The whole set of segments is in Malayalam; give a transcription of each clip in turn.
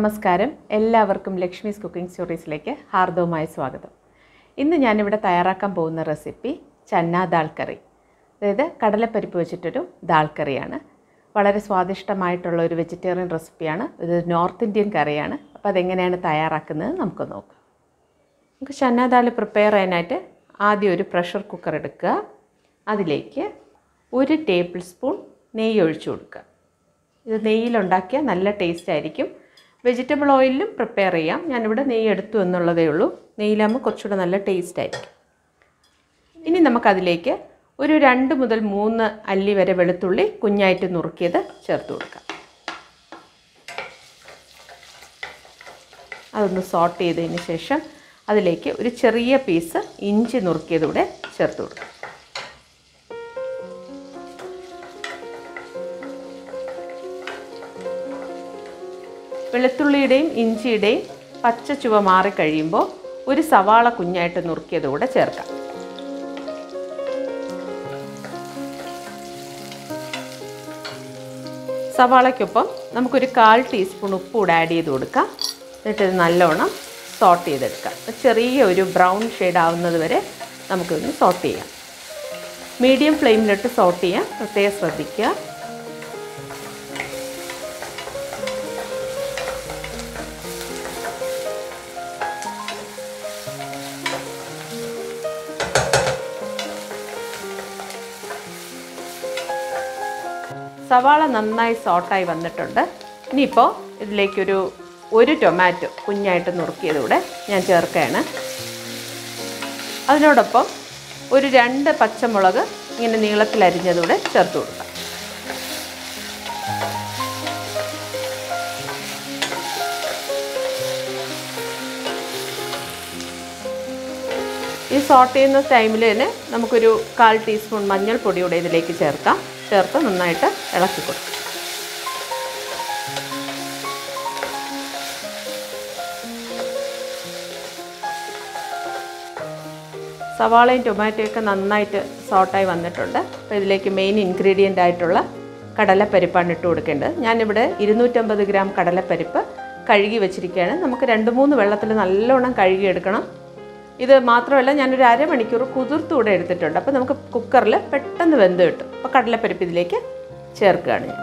നമസ്കാരം എല്ലാവർക്കും ലക്ഷ്മീസ് കുക്കിംഗ് സ്റ്റോറീസിലേക്ക് ഹാർദവമായ സ്വാഗതം ഇന്ന് ഞാനിവിടെ തയ്യാറാക്കാൻ പോകുന്ന റെസിപ്പി ചന്ന ദാൽ കറി അതായത് കടലപ്പരിപ്പ് വെച്ചിട്ടൊരു ദാൽ കറിയാണ് വളരെ സ്വാദിഷ്ടമായിട്ടുള്ള ഒരു വെജിറ്റേറിയൻ റെസിപ്പിയാണ് ഇത് നോർത്ത് ഇന്ത്യൻ കറിയാണ് അപ്പോൾ അതെങ്ങനെയാണ് തയ്യാറാക്കുന്നത് നമുക്ക് നോക്കാം നമുക്ക് ചന്ന ദാൽ പ്രിപ്പയർ ചെയ്യാനായിട്ട് ആദ്യം ഒരു പ്രഷർ കുക്കർ എടുക്കുക അതിലേക്ക് ഒരു ടേബിൾ സ്പൂൺ നെയ്യ് ഒഴിച്ചു കൊടുക്കുക ഇത് നെയ്യിലുണ്ടാക്കിയാൽ നല്ല ടേസ്റ്റ് ആയിരിക്കും വെജിറ്റബിൾ ഓയിലിലും പ്രിപ്പയർ ചെയ്യാം ഞാനിവിടെ നെയ്യ് എടുത്തു എന്നുള്ളതേ ഉള്ളൂ നെയ്യിലാകുമ്പോൾ കുറച്ചുകൂടെ നല്ല ടേസ്റ്റ് ആയിരിക്കും ഇനി നമുക്കതിലേക്ക് ഒരു രണ്ട് മുതൽ മൂന്ന് അല്ലി വരെ വെളുത്തുള്ളി കുഞ്ഞായിട്ട് നുറുക്കിയത് ചേർത്ത് കൊടുക്കാം അതൊന്ന് സോട്ട് ചെയ്തതിന് ശേഷം അതിലേക്ക് ഒരു ചെറിയ പീസ് ഇഞ്ചി നുറുക്കിയതൂടെ ചേർത്ത് കൊടുക്കാം വെളുത്തുള്ളിയുടെയും ഇഞ്ചിയുടെയും പച്ച ചുവ മാറിക്കഴിയുമ്പോൾ ഒരു സവാള കുഞ്ഞായിട്ട് നുറുക്കിയതുകൂടെ ചേർക്കാം സവാളയ്ക്കൊപ്പം നമുക്കൊരു കാൽ ടീസ്പൂൺ ഉപ്പ് കൂടെ ആഡ് ചെയ്ത് കൊടുക്കാം എന്നിട്ട് ഇത് നല്ലോണം സോട്ട് ചെയ്തെടുക്കാം ചെറിയ ഒരു ബ്രൗൺ ഷെയ്ഡ് ആവുന്നത് വരെ നമുക്കിതൊന്ന് സോട്ട് ചെയ്യാം മീഡിയം ഫ്ലെയിമിലിട്ട് സോട്ട് ചെയ്യാം പ്രത്യേകം ശ്രദ്ധിക്കുക സവാള നന്നായി സോട്ടായി വന്നിട്ടുണ്ട് ഇനിയിപ്പോൾ ഇതിലേക്കൊരു ഒരു ടൊമാറ്റോ കുഞ്ഞായിട്ട് നുറുക്കിയതൂടെ ഞാൻ ചേർക്കുകയാണ് അതിനോടൊപ്പം ഒരു രണ്ട് പച്ചമുളക് ഇങ്ങനെ നീളത്തിൽ അരിഞ്ഞതൂടെ ചേർത്ത് കൊടുക്കാം ഈ സോട്ട് ചെയ്യുന്ന ടൈമിൽ തന്നെ നമുക്കൊരു കാൽ ടീസ്പൂൺ മഞ്ഞൾപ്പൊടി കൂടെ ഇതിലേക്ക് ചേർക്കാം ചേർത്ത് നന്നായിട്ട് ഇളക്കി കൊടുക്കും സവാളയും ടൊമാറ്റോയൊക്കെ നന്നായിട്ട് സോട്ടായി വന്നിട്ടുണ്ട് അപ്പോൾ ഇതിലേക്ക് മെയിൻ ഇൻഗ്രീഡിയൻ്റ് ആയിട്ടുള്ള കടലപ്പരിപ്പാണ് ഇട്ട് കൊടുക്കേണ്ടത് ഞാനിവിടെ ഇരുന്നൂറ്റമ്പത് ഗ്രാം കടലപ്പരിപ്പ് കഴുകി വെച്ചിരിക്കുകയാണ് നമുക്ക് രണ്ട് മൂന്ന് വെള്ളത്തിൽ നല്ലോണം കഴുകിയെടുക്കണം ഇത് മാത്രമല്ല ഞാനൊരു അരമണിക്കൂർ കുതിർത്തുകൂടെ എടുത്തിട്ടുണ്ട് അപ്പോൾ നമുക്ക് കുക്കറിൽ പെട്ടെന്ന് വെന്ത് കിട്ടും അപ്പോൾ കടലപ്പരിപ്പ് ഇതിലേക്ക് ചേർക്കുകയാണ് ഞാൻ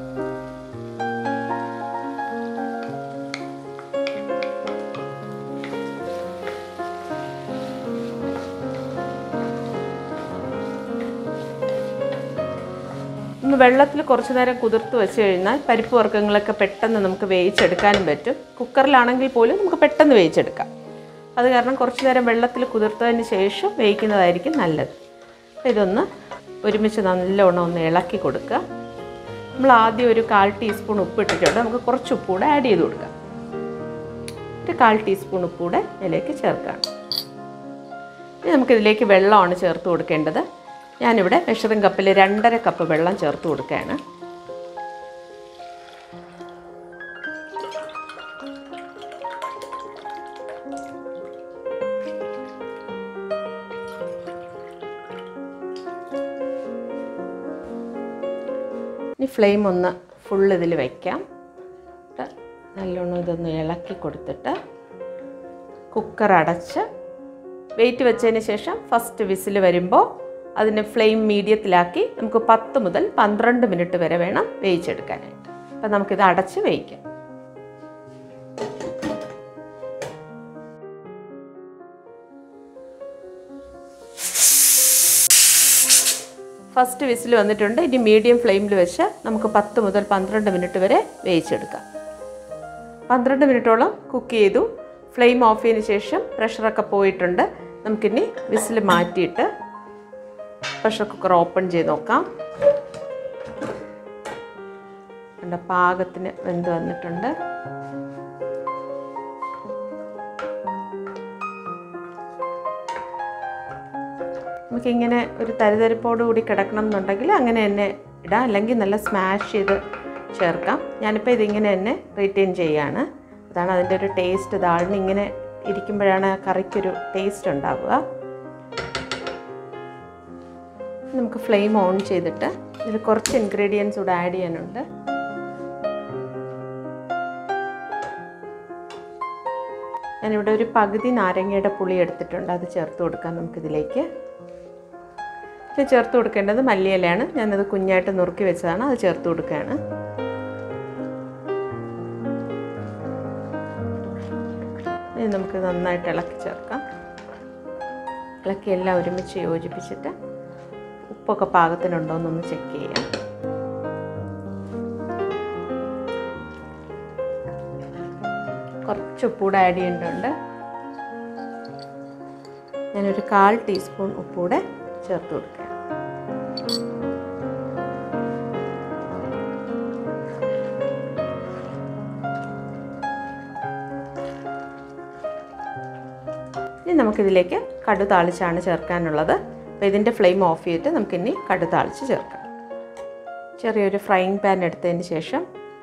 ഒന്ന് വെള്ളത്തിൽ കുറച്ച് നേരം കുതിർത്ത് വെച്ച് കഴിഞ്ഞാൽ പരിപ്പ് വർഗ്ഗങ്ങളൊക്കെ പെട്ടെന്ന് നമുക്ക് വേവിച്ചെടുക്കാനും പറ്റും കുക്കറിലാണെങ്കിൽ പോലും നമുക്ക് പെട്ടെന്ന് വേവിച്ചെടുക്കാം അത് കാരണം കുറച്ച് നേരം വെള്ളത്തിൽ കുതിർത്തതിന് ശേഷം വേവിക്കുന്നതായിരിക്കും നല്ലത് അപ്പോൾ ഇതൊന്ന് ഒരുമിച്ച് നല്ലോണം ഒന്ന് ഇളക്കി കൊടുക്കുക നമ്മൾ ആദ്യം ഒരു കാൽ ടീസ്പൂൺ ഉപ്പ് ഇട്ടിട്ടുണ്ട് നമുക്ക് കുറച്ച് ഉപ്പ് കൂടെ ആഡ് ചെയ്ത് കൊടുക്കാം ഒരു കാൽ ടീസ്പൂൺ ഉപ്പ് കൂടെ ഇതിലേക്ക് ചേർക്കാം ഇനി നമുക്കിതിലേക്ക് വെള്ളമാണ് ചേർത്ത് കൊടുക്കേണ്ടത് ഞാനിവിടെ മെഷറിംഗ് കപ്പിൽ രണ്ടര കപ്പ് വെള്ളം ചേർത്ത് കൊടുക്കുകയാണ് ഇനി ഫ്ലെയിം ഒന്ന് ഫുൾ ഇതിൽ വയ്ക്കാം നല്ലോണം ഇതൊന്ന് ഇളക്കി കൊടുത്തിട്ട് കുക്കർ അടച്ച് വെയിറ്റ് വെച്ചതിന് ശേഷം ഫസ്റ്റ് വിസിൽ വരുമ്പോൾ അതിന് ഫ്ലെയിം മീഡിയത്തിലാക്കി നമുക്ക് പത്ത് മുതൽ പന്ത്രണ്ട് മിനിറ്റ് വരെ വേണം വേവിച്ചെടുക്കാനായിട്ട് അപ്പം നമുക്കിത് അടച്ച് വേവിക്കാം ഫസ്റ്റ് വിസിൽ വന്നിട്ടുണ്ട് ഇനി മീഡിയം ഫ്ലെയിമിൽ വെച്ച് നമുക്ക് പത്ത് മുതൽ പന്ത്രണ്ട് മിനിറ്റ് വരെ വേവിച്ചെടുക്കാം പന്ത്രണ്ട് മിനിറ്റോളം കുക്ക് ചെയ്തു ഫ്ലെയിം ഓഫ് ചെയ്തതിന് ശേഷം പ്രഷറൊക്കെ പോയിട്ടുണ്ട് നമുക്കിനി വിസിൽ മാറ്റിയിട്ട് പ്രഷർ കുക്കർ ഓപ്പൺ ചെയ്ത് നോക്കാം കണ്ട പാകത്തിന് വെന്ത് വന്നിട്ടുണ്ട് നമുക്കിങ്ങനെ ഒരു തരിതരിപ്പോട് കൂടി കിടക്കണം എന്നുണ്ടെങ്കിൽ അങ്ങനെ തന്നെ ഇടാം അല്ലെങ്കിൽ നല്ല സ്മാഷ് ചെയ്ത് ചേർക്കാം ഞാനിപ്പോൾ ഇതിങ്ങനെ തന്നെ റീറ്റെയിൻ ചെയ്യാണ് അതാണ് അതിൻ്റെ ഒരു ടേസ്റ്റ് ദാളിന് ഇങ്ങനെ ഇരിക്കുമ്പോഴാണ് ആ കറിക്കൊരു ടേസ്റ്റ് ഉണ്ടാവുക നമുക്ക് ഫ്ലെയിം ഓൺ ചെയ്തിട്ട് ഇതിൽ കുറച്ച് ഇൻഗ്രീഡിയൻസ് കൂടെ ആഡ് ചെയ്യാനുണ്ട് ഞാനിവിടെ ഒരു പകുതി നാരങ്ങയുടെ പുളി എടുത്തിട്ടുണ്ട് അത് ചേർത്ത് കൊടുക്കാം നമുക്കിതിലേക്ക് ഇത് ചേർത്ത് കൊടുക്കേണ്ടത് മല്ലിയിലയാണ് ഞാനത് കുഞ്ഞായിട്ട് നുറുക്കി വെച്ചതാണ് അത് ചേർത്ത് കൊടുക്കുകയാണ് ഇനി നമുക്ക് നന്നായിട്ട് ഇളക്കി ചേർക്കാം ഇളക്കി എല്ലാം ഒരുമിച്ച് യോജിപ്പിച്ചിട്ട് ഉപ്പൊക്കെ പാകത്തിനുണ്ടോ എന്നൊന്ന് ചെക്ക് ചെയ്യാം കുറച്ച് ഉപ്പൂടെ ആഡ് ചെയ്യേണ്ടതുണ്ട് ഞാനൊരു കാൽ ടീസ്പൂൺ ഉപ്പൂടെ ചേർത്ത് കൊടുക്കാം ഇനി നമുക്കിതിലേക്ക് കടു താളിച്ചാണ് ചേർക്കാനുള്ളത് അപ്പോൾ ഇതിൻ്റെ ഫ്ലെയിം ഓഫ് ചെയ്തിട്ട് നമുക്കിനി കടു താളിച്ച് ചേർക്കാം ചെറിയൊരു ഫ്രൈങ് പാൻ എടുത്തതിന് ശേഷം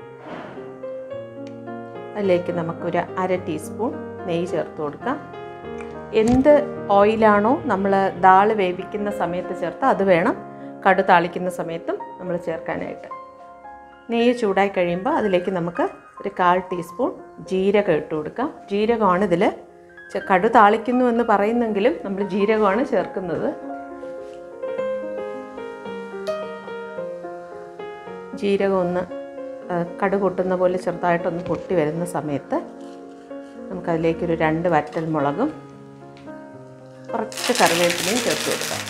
അതിലേക്ക് നമുക്കൊരു അര ടീസ്പൂൺ നെയ്യ് ചേർത്ത് കൊടുക്കാം എന്ത് ഓയിലാണോ നമ്മൾ ദാള് വേവിക്കുന്ന സമയത്ത് ചേർത്ത് അത് വേണം കടു താളിക്കുന്ന സമയത്തും നമ്മൾ ചേർക്കാനായിട്ട് നെയ്യ് ചൂടായി കഴിയുമ്പോൾ അതിലേക്ക് നമുക്ക് ഒരു കാൽ ടീസ്പൂൺ ജീരകം ഇട്ട് കൊടുക്കാം ജീരകമാണ് ഇതിൽ കടു താളിക്കുന്നു എന്ന് പറയുന്നെങ്കിലും നമ്മൾ ജീരകമാണ് ചേർക്കുന്നത് ജീരകം ഒന്ന് കടു പൊട്ടുന്ന പോലെ ചെറുതായിട്ടൊന്ന് പൊട്ടി വരുന്ന സമയത്ത് നമുക്കതിലേക്കൊരു രണ്ട് വറ്റൽ മുളകും കുറച്ച് കറിവേപ്പിലയും ചേർത്ത് കൊടുക്കാം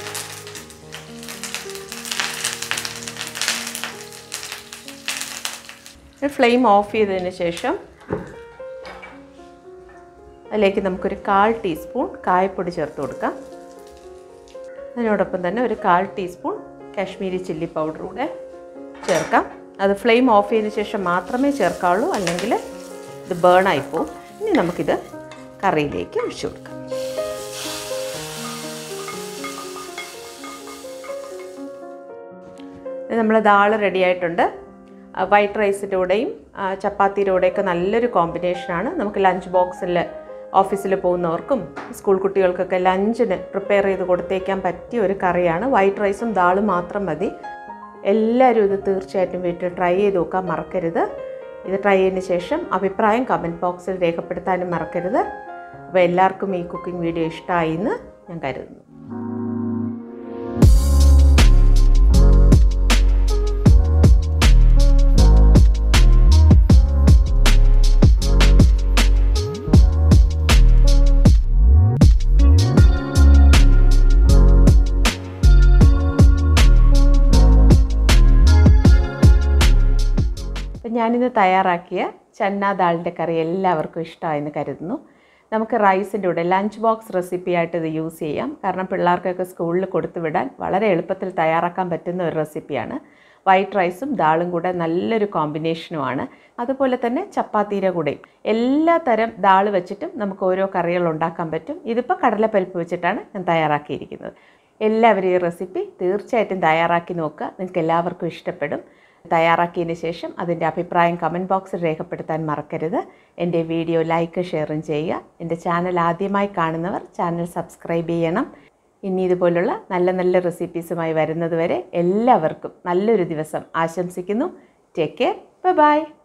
ഫ്ലെയിം ഓഫ് ചെയ്തതിന് ശേഷം അതിലേക്ക് നമുക്കൊരു കാൽ ടീസ്പൂൺ കായപ്പൊടി ചേർത്ത് കൊടുക്കാം അതിനോടൊപ്പം തന്നെ ഒരു കാൽ ടീസ്പൂൺ കാശ്മീരി ചില്ലി പൗഡർ കൂടെ ചേർക്കാം അത് ഫ്ലെയിം ഓഫ് ചെയ്തതിന് ശേഷം മാത്രമേ ചേർക്കാവുള്ളൂ അല്ലെങ്കിൽ ഇത് ബേൺ ആയിപ്പോവും ഇനി നമുക്കിത് കറിയിലേക്ക് ഒഴിച്ചു കൊടുക്കാം നമ്മൾ ദാള് റെഡി ആയിട്ടുണ്ട് വൈറ്റ് റൈസിൻ്റെ കൂടെയും ചപ്പാത്തിയുടെ കൂടെയൊക്കെ നല്ലൊരു കോമ്പിനേഷനാണ് നമുക്ക് ലഞ്ച് ബോക്സിൽ ഓഫീസിൽ പോകുന്നവർക്കും സ്കൂൾ കുട്ടികൾക്കൊക്കെ ലഞ്ചിന് പ്രിപ്പയർ ചെയ്ത് കൊടുത്തേക്കാൻ പറ്റിയ ഒരു കറിയാണ് വൈറ്റ് റൈസും ദാളും മാത്രം മതി എല്ലാവരും ഇത് തീർച്ചയായിട്ടും വീട്ടിൽ ട്രൈ ചെയ്ത് നോക്കാൻ മറക്കരുത് ഇത് ട്രൈ ചെയ്തതിന് ശേഷം അഭിപ്രായം കമൻറ്റ് ബോക്സിൽ രേഖപ്പെടുത്താനും മറക്കരുത് അപ്പോൾ എല്ലാവർക്കും ഈ കുക്കിംഗ് വീഡിയോ ഇഷ്ടമായി എന്ന് ഞാൻ കരുതുന്നു അപ്പം ഞാനിന്ന് തയ്യാറാക്കിയ ചന്ന ദാളിൻ്റെ കറി എല്ലാവർക്കും ഇഷ്ടമായെന്ന് കരുതുന്നു നമുക്ക് റൈസിൻ്റെ കൂടെ ലഞ്ച് ബോക്സ് റെസിപ്പി ആയിട്ട് ഇത് യൂസ് ചെയ്യാം കാരണം പിള്ളേർക്കൊക്കെ സ്കൂളിൽ കൊടുത്തു വിടാൻ വളരെ എളുപ്പത്തിൽ തയ്യാറാക്കാൻ പറ്റുന്ന ഒരു റെസിപ്പിയാണ് വൈറ്റ് റൈസും ദാളും കൂടെ നല്ലൊരു കോമ്പിനേഷനുമാണ് അതുപോലെ തന്നെ ചപ്പാത്തിയുടെ കൂടെയും എല്ലാ തരം ദാൾ വെച്ചിട്ടും നമുക്ക് ഓരോ കറികൾ ഉണ്ടാക്കാൻ പറ്റും ഇതിപ്പോൾ കടലപ്പരിപ്പ് വെച്ചിട്ടാണ് ഞാൻ തയ്യാറാക്കിയിരിക്കുന്നത് എല്ലാവരും ഈ റെസിപ്പി തീർച്ചയായിട്ടും തയ്യാറാക്കി നോക്കുക നിങ്ങൾക്ക് എല്ലാവർക്കും ഇഷ്ടപ്പെടും തയ്യാറാക്കിയതിന് ശേഷം അതിൻ്റെ അഭിപ്രായം കമൻറ്റ് ബോക്സിൽ രേഖപ്പെടുത്താൻ മറക്കരുത് എൻ്റെ വീഡിയോ ലൈക്ക് ഷെയറും ചെയ്യുക എൻ്റെ ചാനൽ ആദ്യമായി കാണുന്നവർ ചാനൽ സബ്സ്ക്രൈബ് ചെയ്യണം ഇനി ഇതുപോലുള്ള നല്ല നല്ല റെസിപ്പീസുമായി വരുന്നത് വരെ എല്ലാവർക്കും നല്ലൊരു ദിവസം ആശംസിക്കുന്നു ടേക്ക് കെയർ ബൈ